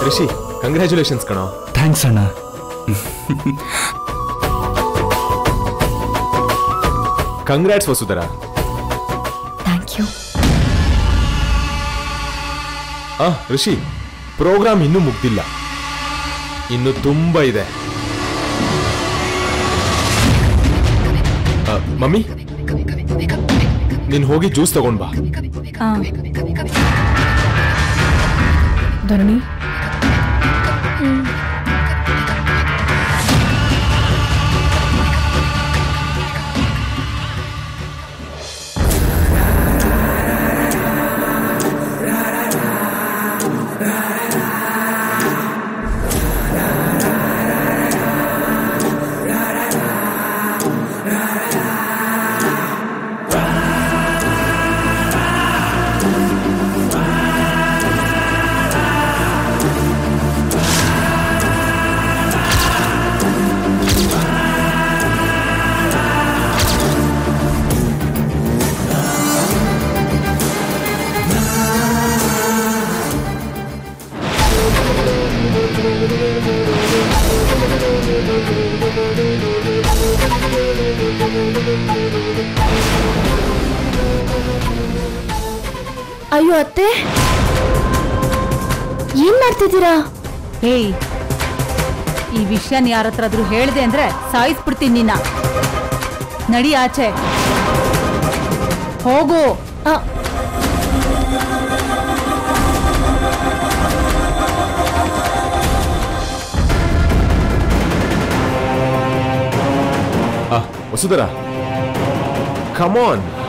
Rishi congratulations ಕಣೋ thanks ಅಣ್ಣ congrats Vasudhara thank you ಆ ಋಷಿ ಪ್ರೋಗ್ರಾಮ್ ಇನ್ನೂ ಮುಗ್ದಿಲ್ಲ ಇನ್ನು ತುಂಬಾ ಇದೆ ಆ, ಮಮ್ಮಿ ನೀನ್ ಹೋಗಿ ಜ್ಯೂಸ್ ತಗೊಂಡ್ ಬಾ ಧರಣಿ ಅಯ್ಯೋ ಅತ್ತೆ ಏನ್ ಮಾಡ್ತಿದ್ದೀರಾ ಏಯ್ ಈ ವಿಷಯನ ಯಾರ ಹತ್ರ ಆದ್ರೂ ಹೇಳ್ದೆ ಅಂದ್ರೆ ಸಾಯಿಸ್ಬಿಡ್ತೀನಿ ನಿನ್ನ ನಡಿ ಆಚೆ ಹೋಗು ಆ, ಆ ವಸುಧರ ಕಮಾನ್